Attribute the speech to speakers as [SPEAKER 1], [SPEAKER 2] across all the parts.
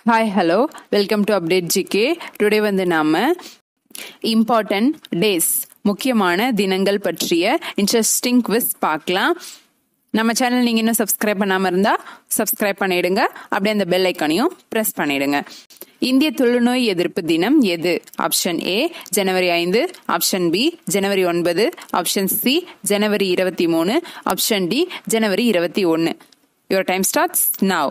[SPEAKER 1] hi hello welcome to update GK today வந்து நாம important days முக்கியமான தினங்கள் பற்றிய இன்ட்ரெஸ்டிங் குவிஸ் பார்க்கலாம் நம்ம சேனல் நீங்கள் இன்னும் சப்ஸ்கிரைப் பண்ணாமல் இருந்தால் சப்ஸ்கிரைப் பண்ணிடுங்க அப்படியே அந்த பெல் ஐக்கானையும் ப்ரெஸ் பண்ணிடுங்க இந்திய தொழுநோய் எதிர்ப்பு தினம் எது ஆப்ஷன் ஏ ஜனவரி ஐந்து ஆப்ஷன் பி ஜனவரி ஒன்பது ஆப்ஷன் சி ஜனவரி இருபத்தி மூணு ஆப்ஷன் டி ஜனவரி இருபத்தி ஒன்று your time starts now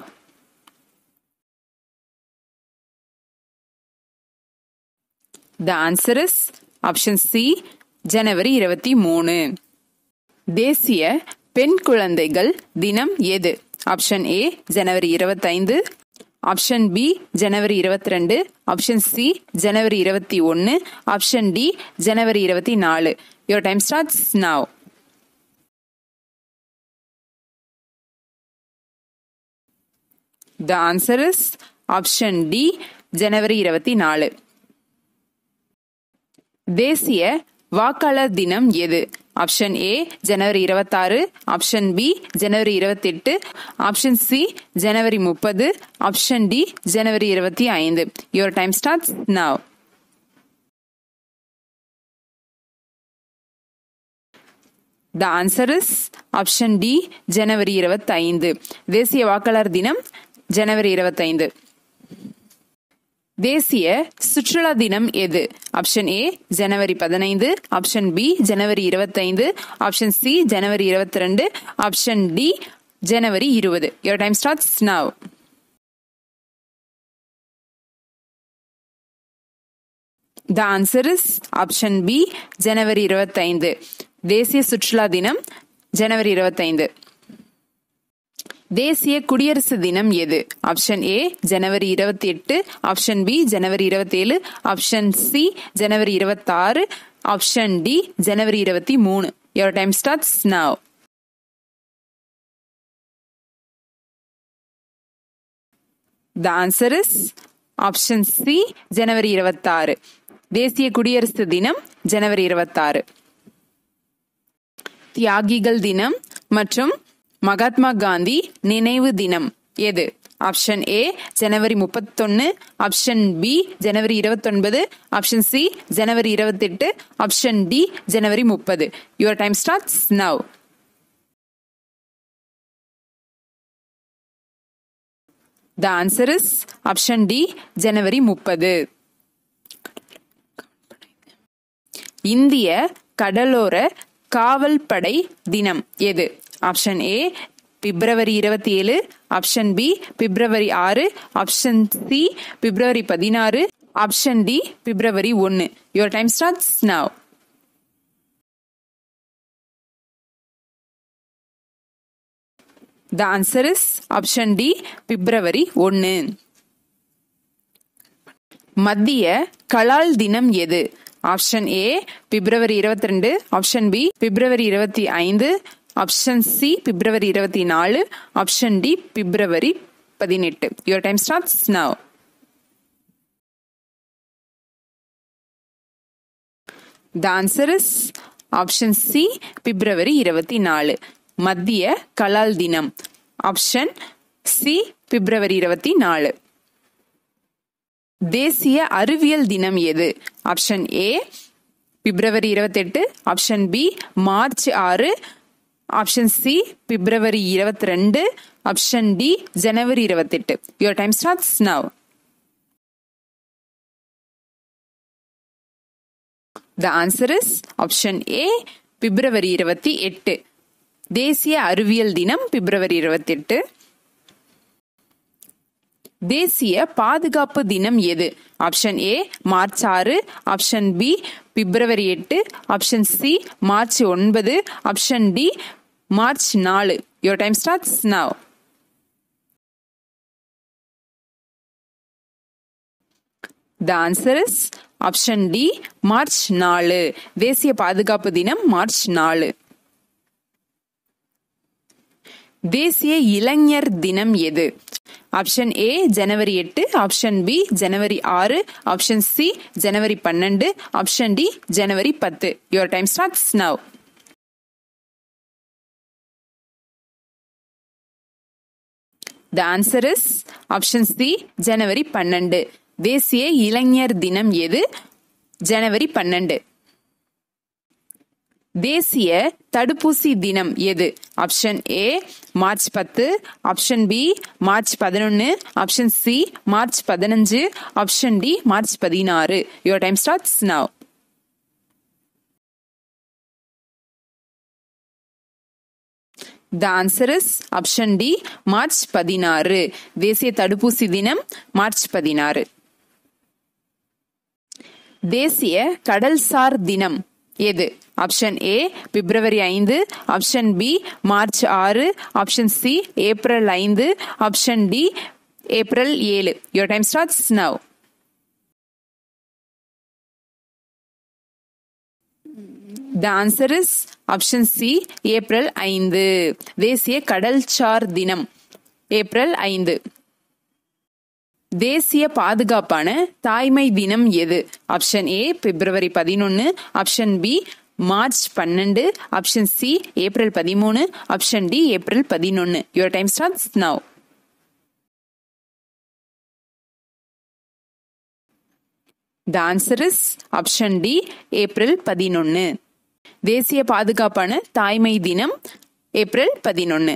[SPEAKER 1] the answer is option C ஜனவரி இருபத்தி மூணு தேசிய பெண் குழந்தைகள் தினம் எது ஆப்ஷன் ஏ ஜனவரி இருபத்தைந்து ஆப்ஷன் பி ஜனவரி இருபத்தி ரெண்டு ஆப்ஷன் சி ஜனவரி இருபத்தி ஒன்று ஆப்ஷன் டி ஜனவரி இருபத்தி நாலு your time starts now the answer is option D ஜனவரி இருபத்தி நாலு தேசிய வாக்காளர் தினம் எது ஆப்ஷன் ஏ ஜனவரி இருபத்தாறு ஆப்ஷன் பி ஜனவரி இருபத்தெட்டு ஆப்ஷன் சி ஜனவரி முப்பது ஆப்ஷன் டி ஜனவரி இருபத்தி ஐந்து your time starts now the answer is option D ஜனவரி இருபத்தைந்து தேசிய வாக்காளர் தினம் ஜனவரி இருபத்தைந்து தேசிய சுற்றுலா தினம் எது ஆப்ஷன் ஏ ஜனவரி பதினைந்து ஆப்ஷன் பி ஜனவரி இருபத்தைந்து ஆப்ஷன் சி ஜனவரி இருபத்தி ரெண்டு ஆப்ஷன் டி ஜனவரி இருபது your time starts now the answer is option B ஜனவரி இருபத்தைந்து தேசிய சுற்றுலா தினம் ஜனவரி இருபத்தைந்து தேசிய குடியரசு தினம் எது ஆப்ஷன் ஏ ஜனவரி இருபத்தி எட்டு ஆப்ஷன் பி ஜனவரி இருபத்தி ஏழு ஆப்ஷன் சி ஜனவரி இருபத்தி ஆறு ஆப்ஷன் டி ஜனவரி இருபத்தி மூணு your time starts now the answer is option C ஜனவரி இருபத்தாறு தேசிய குடியரசு தினம் ஜனவரி இருபத்தாறு தியாகிகள் தினம் மற்றும் மகாத்மா காந்தி நினைவு தினம் எது ஆப்ஷன் ஏ ஜனவரி முப்பத்தொன்னு ஆப்ஷன் பி ஜனவரி இருபத்தொன்பது ஆப்ஷன் சி ஜனவரி இருபத்தெட்டு ஆப்ஷன் டி ஜனவரி முப்பது your time starts now the answer is option D ஜனவரி முப்பது இந்திய கடலோர காவல் படை தினம் எது ஆப்ஷன் ஏ பிப்ரவரி இருபத்தி ஏழு ஆப்ஷன் பி பிப்ரவரி ஆறு ஆப்ஷன் சி பிப்ரவரி பதினாறு ஆப்ஷன் டி பிப்ரவரி ஒன்று your time starts now the answer is option D பிப்ரவரி ஒன்று மத்திய கலால் தினம் எது ஆப்ஷன் ஏ பிப்ரவரி இருபத்தி ரெண்டு ஆப்ஷன் பி பிப்ரவரி இருபத்தி ஐந்து ஆப்ஷன் சி பிப்ரவரி இருபத்தி நாலு ஆப்ஷன் டி பிப்ரவரி பதினெட்டு your time starts now the answer is option C பிப்ரவரி இருபத்தி நாலு மத்திய கலால் தினம் ஆப்ஷன் சி பிப்ரவரி இருபத்தி நாலு தேசிய அறிவியல் தினம் எது ஆப்ஷன் ஏ பிப்ரவரி இருபத்தெட்டு ஆப்ஷன் பி மார்ச் ஆறு ஆப்ஷன் சி பிப்ரவரி இருபத்தி ரெண்டு ஆப்ஷன் டி ஜனவரி இருபத்தெட்டு your time starts now the answer is option A பிப்ரவரி இருபத்தி எட்டு தேசிய அறிவியல் தினம் பிப்ரவரி இருபத்தி எட்டு தேசிய பாதுகாப்பு தினம் எது ஆப்ஷன் ஏ மார்ச் ஆறு ஆப்ஷன் பி பிப்ரவரி எட்டு ஆப்ஷன் சி மார்ச் ஒன்பது ஆப்ஷன் டி மார்ச் நாலு your time starts now the answer is option D மார்ச் நாலு தேசிய பாதுகாப்பு தினம் மார்ச் நாலு தேசிய இளைஞர் தினம் எது ஆப்ஷன் ஏ ஜனவரி எட்டு ஆப்ஷன் பி ஜனவரி ஆறு ஆப்ஷன் சி ஜனவரி பன்னெண்டு ஆப்ஷன் டி ஜனவரி பத்து your time starts now the answer is option C ஜனவரி பன்னெண்டு தேசிய இளைஞர் தினம் எது ஜனவரி பன்னெண்டு தேசிய தடுப்பூசி தினம் எது ஆப்ஷன் ஏ மார்ச் பத்து ஆப்ஷன் பி மார்ச் பதினொன்று ஆப்ஷன் சி மார்ச் பதினஞ்சு ஆப்ஷன் டி மார்ச் பதினாறு your time starts now the answer is option D மார்ச் பதினாறு தேசிய தடுப்பூசி தினம் மார்ச் பதினாறு தேசிய கடல்சார் தினம் எது ஆப்ஷன் ஏ பிப்ரவரி ஐந்து ஆப்ஷன் பி மார்ச் ஆறு ஆப்ஷன் சி ஏப்ரல் ஐந்து ஆப்ஷன் டி ஏப்ரல் ஏழு your time starts now the answer is option C ஏப்ரல் ஐந்து தேசிய கடல்சார் தினம் ஏப்ரல் ஐந்து தேசிய பாதுகாப்பான தாய்மை தினம் எது ஆப்ஷன் ஏ பிப்ரவரி பதினொன்று ஆப்ஷன் பி மார்ச் பன்னெண்டு ஆப்ஷன் சி ஏப்ரல் பதிமூணு ஆப்ஷன் டி ஏப்ரல் பதினொன்று your time starts now the answer is option D ஏப்ரல் பதினொன்று தேசிய பாதுகாப்பான தாய்மை தினம் ஏப்ரல் பதினொன்று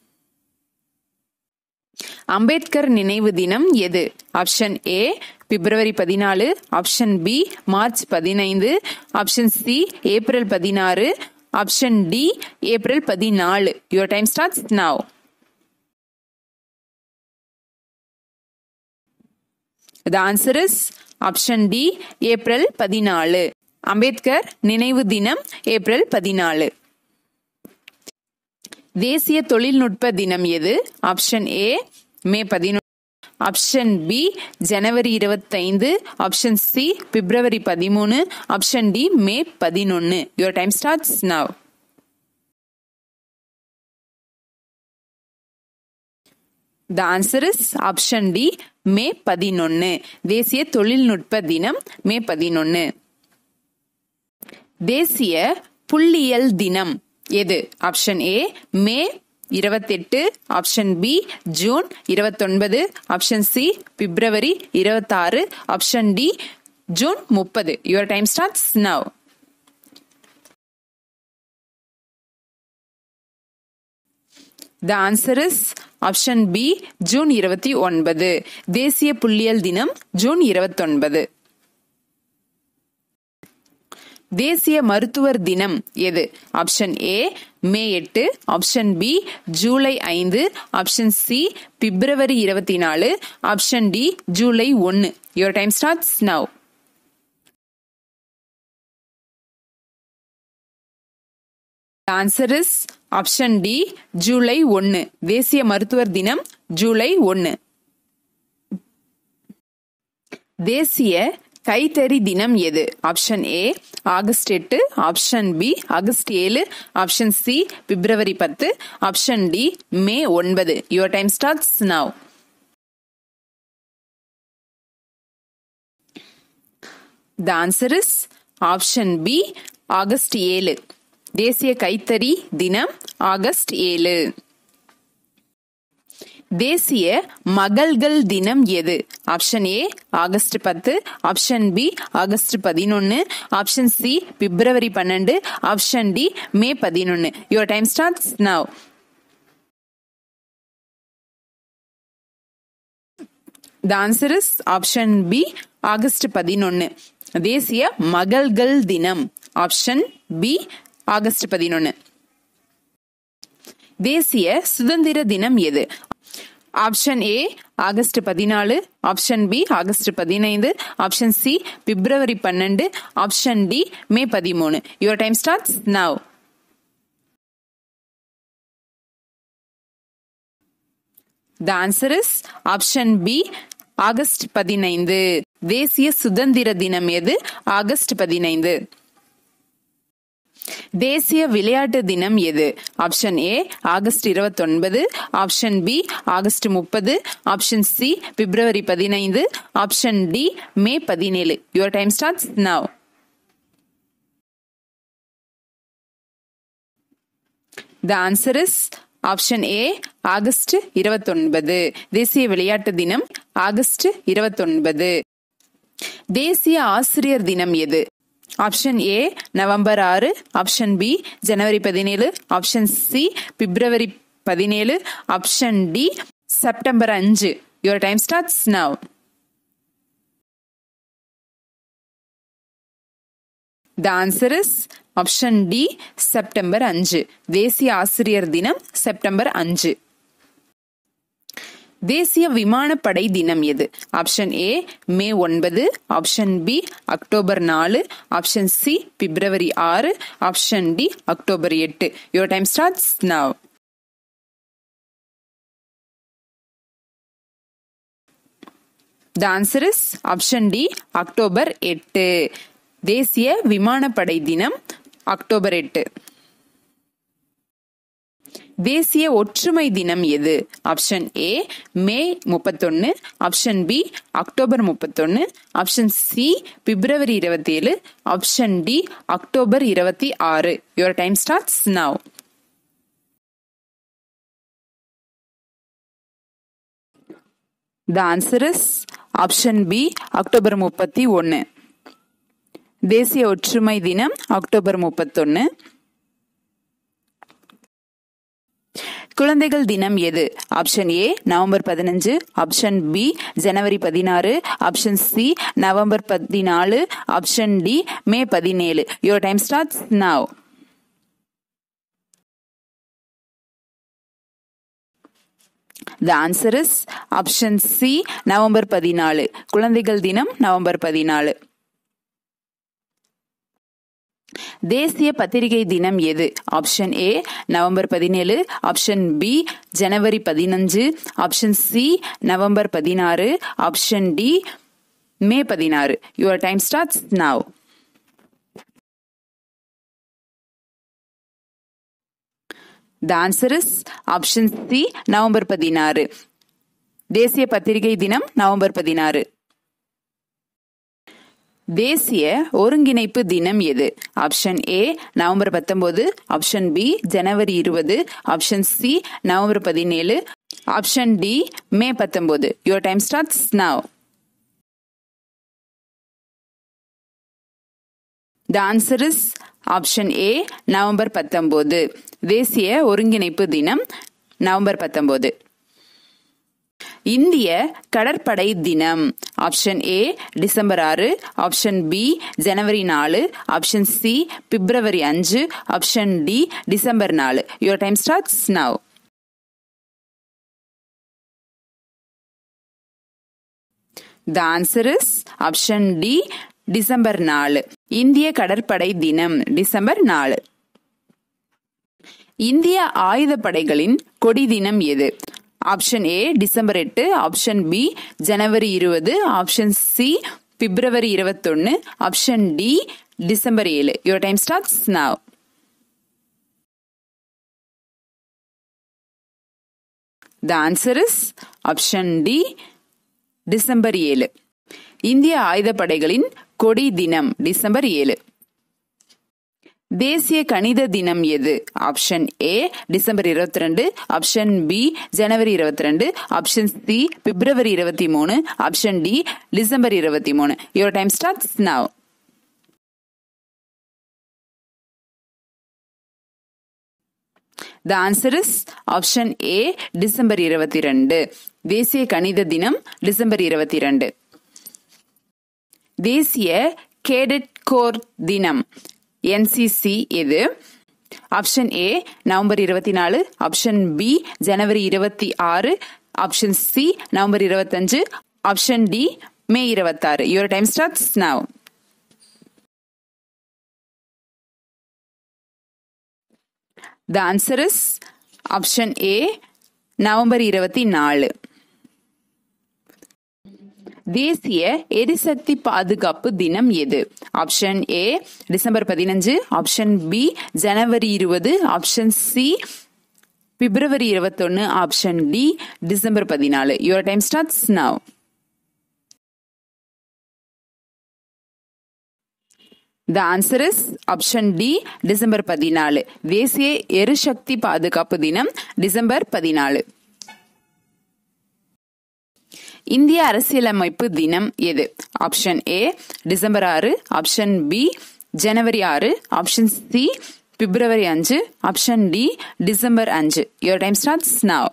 [SPEAKER 1] அம்பேத்கர் நினைவு தினம் எது ஆப்ஷன் ஏ பிப்ரவரி பதினாலு ஆப்ஷன் பி மார்ச் பதினைந்து ஆப்ஷன் சி ஏப்ரல் பதினாறு ஆப்ஷன் டி ஏப்ரல் பதினாலு your time starts now the answer is option D ஏப்ரல் பதினாலு அம்பேத்கர் நினைவு தினம் ஏப்ரல் பதினாலு தேசிய தொழில்நுட்ப தினம் எது ஆப்ஷன் ஏ மே பதினொன்று ஆப்ஷன் பி ஜனவரி இருபத்தைந்து ஆப்ஷன் சி பிப்ரவரி பதிமூணு ஆப்ஷன் டி மே பதினொன்று your time starts now the answer is option D மே பதினொன்று தேசிய தொழில்நுட்ப தினம் மே பதினொன்று தேசிய புள்ளியியல் தினம் எது ஆப்ஷன் ஏ மே இருபத்தெட்டு ஆப்ஷன் பி ஜூன் இருபத்தொன்பது ஆப்ஷன் சி பிப்ரவரி இருபத்தாறு ஆப்ஷன் டி ஜூன் முப்பது your time starts now the answer is option B ஜூன் இருபத்தி ஒன்பது தேசிய புள்ளியியல் தினம் ஜூன் இருபத்தொன்பது தேசிய மருத்துவர் தினம் எது ஆப்ஷன் ஏ மே எட்டு ஆப்ஷன் பி ஜூலை ஐந்து ஆப்ஷன் சி பிப்ரவரி இருபத்தி நாலு ஆப்ஷன் டி ஜூலை ஒன்று your time starts now answer is option D ஜூலை ஒன்று தேசிய மருத்துவர் தினம் ஜூலை ஒன்று தேசிய கைத்தறி தினம் எது ஆப்ஷன் ஏ ஆகஸ்ட் எட்டு ஆப்ஷன் பி ஆகஸ்ட் ஏழு ஆப்ஷன் சி பிப்ரவரி பத்து ஆப்ஷன் டி மே ஒன்பது your time starts now the answer is option B ஆகஸ்ட் ஏழு தேசிய கைத்தறி தினம் ஆகஸ்ட் ஏழு தேசிய மகள்கள் தினம் எது ஆப்ஷன் ஏ ஆகஸ்ட் பத்து ஆப்ஷன் பி ஆகஸ்ட் பதினொன்னு ஆப்ஷன் சி பிப்ரவரி பன்னெண்டு ஆப்ஷன் டி மே பதினொன்னு your time starts now the answer is option B ஆகஸ்ட் பதினொன்னு தேசிய மகள்கள் தினம் ஆப்ஷன் பி ஆகஸ்ட் பதினொன்னு தேசிய சுதந்திர தினம் எது ஆப்ஷன் ஏ ஆகஸ்ட் பதினாலு ஆப்ஷன் பி ஆகஸ்ட் பதினைந்து ஆப்ஷன் சி பிப்ரவரி பன்னெண்டு ஆப்ஷன் டி மே பதிமூணு your time starts now the answer is option B ஆகஸ்ட் பதினைந்து தேசிய சுதந்திர தினம் எது ஆகஸ்ட் பதினைந்து தேசிய விளையாட்டு தினம் எது ஆப்ஷன் ஏ ஆகஸ்ட் இருபத்தொன்பது ஆப்ஷன் பி ஆகஸ்ட் முப்பது ஆப்ஷன் சி பிப்ரவரி பதினைந்து ஆப்ஷன் டி மே பதினேழு your time starts now the answer is option A ஆகஸ்ட் இருபத்தொன்பது தேசிய விளையாட்டு தினம் ஆகஸ்ட் இருபத்தொன்பது தேசிய ஆசிரியர் தினம் எது ஆப்ஷன் ஏ நவம்பர் ஆறு ஆப்ஷன் பி ஜனவரி பதினேழு ஆப்ஷன் சி பிப்ரவரி பதினேழு ஆப்ஷன் டி செப்டம்பர் அஞ்சு your time starts now the answer is option D செப்டம்பர் அஞ்சு தேசிய ஆசிரியர் தினம் செப்டம்பர் அஞ்சு தேசிய விமானப்படை தினம் எது ஆப்ஷன் ஏ மே ஒன்பது ஆப்ஷன் பி அக்டோபர் நாலு ஆப்ஷன் சி பிப்ரவரி ஆறு ஆப்ஷன் டி அக்டோபர் எட்டு your time starts now the answer is option D அக்டோபர் எட்டு தேசிய விமானப்படை தினம் அக்டோபர் எட்டு தேசிய ஒற்றுமை தினம் எது ஆப்ஷன் ஏ மே முப்பத்தொன்னு ஆப்ஷன் பி அக்டோபர் முப்பத்தொன்னு ஆப்ஷன் சி பிப்ரவரி இருபத்தி ஏழு ஆப்ஷன் டி அக்டோபர் இருபத்தி ஆறு your time starts now the answer is option B அக்டோபர் முப்பத்தி ஒன்று தேசிய ஒற்றுமை தினம் அக்டோபர் முப்பத்தொன்னு குழந்தைகள் தினம் எது ஆப்ஷன் ஏ நவம்பர் பதினஞ்சு ஆப்ஷன் பி ஜனவரி பதினாறு ஆப்ஷன் சி நவம்பர் பதினாலு ஆப்ஷன் டி மே பதினேழு your time starts now the answer is option C நவம்பர் பதினாலு குழந்தைகள் தினம் நவம்பர் பதினாலு தேசிய பத்திரிகை தினம் எது ஆப்ஷன் ஏ நவம்பர் பதினேழு ஆப்ஷன் பி ஜனவரி பதினஞ்சு ஆப்ஷன் சி நவம்பர் பதினாறு ஆப்ஷன் டி மே பதினாறு your time starts now the answer is option C நவம்பர் பதினாறு தேசிய பத்திரிகை தினம் நவம்பர் பதினாறு தேசிய ஒருங்கிணைப்பு தினம் எது ஆப்ஷன் ஏ நவம்பர் பத்தொன்பது ஆப்ஷன் பி ஜனவரி இருபது ஆப்ஷன் சி நவம்பர் பதினேழு ஆப்ஷன் டி மே பத்தொன்பது your time starts now the answer is option A நவம்பர் பத்தொன்பது தேசிய ஒருங்கிணைப்பு தினம் நவம்பர் பத்தொன்பது இந்திய கடற்படை தினம் ஆப்ஷன் ஏ டிசம்பர் ஆறு ஆப்ஷன் பி ஜனவரி நாலு ஆப்ஷன் சி பிப்ரவரி அஞ்சு ஆப்ஷன் டி டிசம்பர் நாலு your time starts now the answer is option D டிசம்பர் நாலு இந்திய கடற்படை தினம் டிசம்பர் நாலு இந்திய ஆயுதப்படைகளின் கொடி தினம் எது ஆப்ஷன் ஏ டிசம்பர் எட்டு ஆப்ஷன் பி ஜனவரி இருபது ஆப்ஷன் சி பிப்ரவரி இருபத்தொன்னு ஆப்ஷன் டி டிசம்பர் ஏழு your time starts now the answer is option D டிசம்பர் ஏழு இந்திய ஆயுதப்படைகளின் கொடி தினம் டிசம்பர் ஏழு தேசிய கணித தினம் எது ஆப்ஷன் ஏ டிசம்பர் இருபத்தி ரெண்டு ஆப்ஷன் பி ஜனவரி இருபத்தி ரெண்டு ஆப்ஷன் சி பிப்ரவரி இருபத்தி மூணு ஆப்ஷன் டி டிசம்பர் இருபத்தி மூணு your time starts now the answer is option A டிசம்பர் இருபத்தி ரெண்டு தேசிய கணித தினம் டிசம்பர் இருபத்தி ரெண்டு தேசிய கேடட் கோர் தினம் என்சிசி எது ஆப்ஷன் ஏ நவம்பர் இருபத்தி நாலு ஆப்ஷன் பி ஜனவரி இருபத்தி ஆறு ஆப்ஷன் சி நவம்பர் இருபத்தஞ்சு ஆப்ஷன் டி மே இருபத்தாறு your time starts now the answer is option A நவம்பர் இருபத்தி நாலு தேசிய எரிசக்தி பாதுகாப்பு தினம் எது ஆப்ஷன் ஏ டிசம்பர் பதினஞ்சு ஆப்ஷன் பி ஜனவரி இருபது ஆப்ஷன் சி பிப்ரவரி இருபத்தொன்னு ஆப்ஷன் டி டிசம்பர் பதினாலு your time starts now the answer is option D டிசம்பர் பதினாலு தேசிய எரிசக்தி பாதுகாப்பு தினம் டிசம்பர் பதினாலு இந்திய அரசியலமைப்பு தினம் எது ஆப்ஷன் ஏ டிசம்பர் ஆறு ஆப்ஷன் பி ஜனவரி ஆறு ஆப்ஷன் சி பிப்ரவரி அஞ்சு ஆப்ஷன் டி டிசம்பர் அஞ்சு your time starts now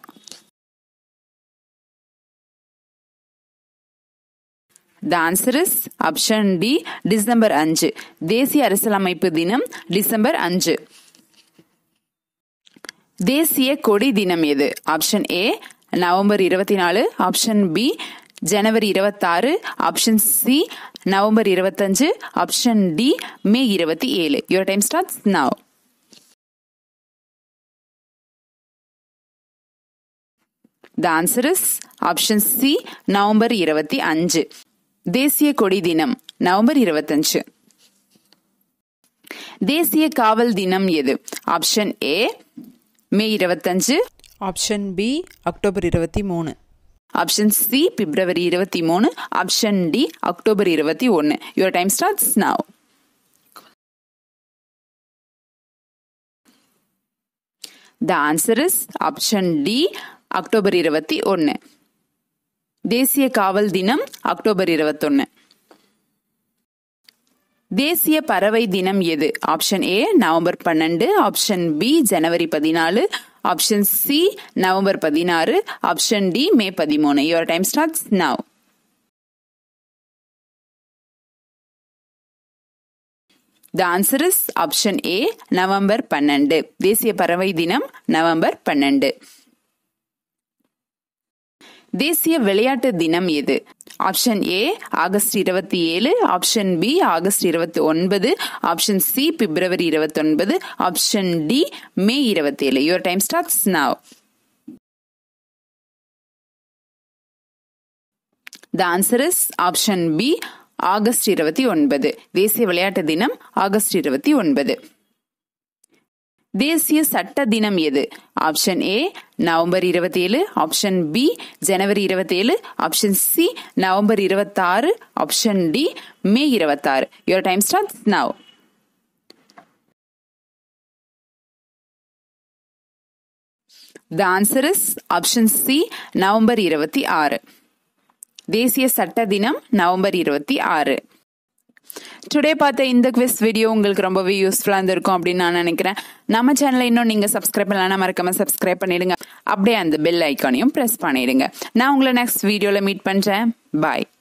[SPEAKER 1] the answer is option D டிசம்பர் அஞ்சு தேசிய அரசியலமைப்பு தினம் டிசம்பர் அஞ்சு தேசிய கொடி தினம் எது ஆப்ஷன் ஏ நவம்பர் இருபத்தி நாலு ஆப்ஷன் பி ஜனவரி இருபத்தாறு ஆப்ஷன் சி நவம்பர் இருபத்தஞ்சு ஆப்ஷன் டி மே இருபத்தி ஏழு your time starts now the answer is option C நவம்பர் இருபத்தி அஞ்சு தேசிய கொடி தினம் நவம்பர் இருபத்தஞ்சு தேசிய காவல் தினம் எது ஆப்ஷன் ஏ மே இருபத்தஞ்சு
[SPEAKER 2] ஆப்ஷன் பி அக்டோபர் இருபத்தி மூணு
[SPEAKER 1] ஆப்ஷன் சி பிப்ரவரி இருபத்தி மூணு ஆப்ஷன் டி அக்டோபர் இருபத்தி ஒன்று your time starts now the answer is option D அக்டோபர் இருபத்தி ஒன்று தேசிய காவல் தினம் அக்டோபர் இருபத்தொன்னு தேசிய பறவை தினம் எது ஆப்ஷன் ஏ நவம்பர் பன்னெண்டு ஆப்ஷன் பி ஜனவரி பதினாலு ஆப்ஷன் சி நவம்பர் பதினாறு ஆப்ஷன் டி மே பதிமூணு your time starts now the answer is option A நவம்பர் பன்னெண்டு தேசிய பறவை தினம் நவம்பர் பன்னெண்டு தேசிய விளையாட்டு தினம் எது ஆப்ஷன் ஏ ஆகஸ்ட் இருபத்தி ஏழு ஆப்ஷன் பி ஆகஸ்ட் இருபத்தி ஒன்பது ஆப்ஷன் சி பிப்ரவரி இருபத்தி ஒன்பது ஆப்ஷன் டி மே இருபத்தி ஏழு your time starts now the answer is option B ஆகஸ்ட் இருபத்தி ஒன்பது தேசிய விளையாட்டு தினம் ஆகஸ்ட் இருபத்தி ஒன்பது தேசிய சட்ட தினம் எது ஆப்ஷன் ஏ நவம்பர் இருபத்தி ஏழு ஆப்ஷன் பி ஜனவரி இருபத்தி ஏழு ஆப்ஷன் சி நவம்பர் இருபத்தாறு ஆப்ஷன் டி மே இருபத்தாறு your time starts now the answer is option C நவம்பர் இருபத்தி ஆறு தேசிய சட்ட தினம் நவம்பர் இருபத்தி ஆறு டுடே பார்த்த இந்த குவிஸ் வீடியோ உங்களுக்கு ரொம்பவே யூஸ்ஃபுல்லாக இருந்திருக்கும் அப்படின்னு நான் நினைக்கிறேன் நம்ம சேனலை இன்னும் நீங்கள் சப்ஸ்கிரைப் பண்ணலாம் மறக்காம சப்ஸ்கிரைப் பண்ணிடுங்க அப்படியே அந்த பெல் ஐக்கானையும் ப்ரெஸ் பண்ணிடுங்க நான் உங்களை நெக்ஸ்ட் வீடியோவில் மீட் பண்ணுறேன் பாய்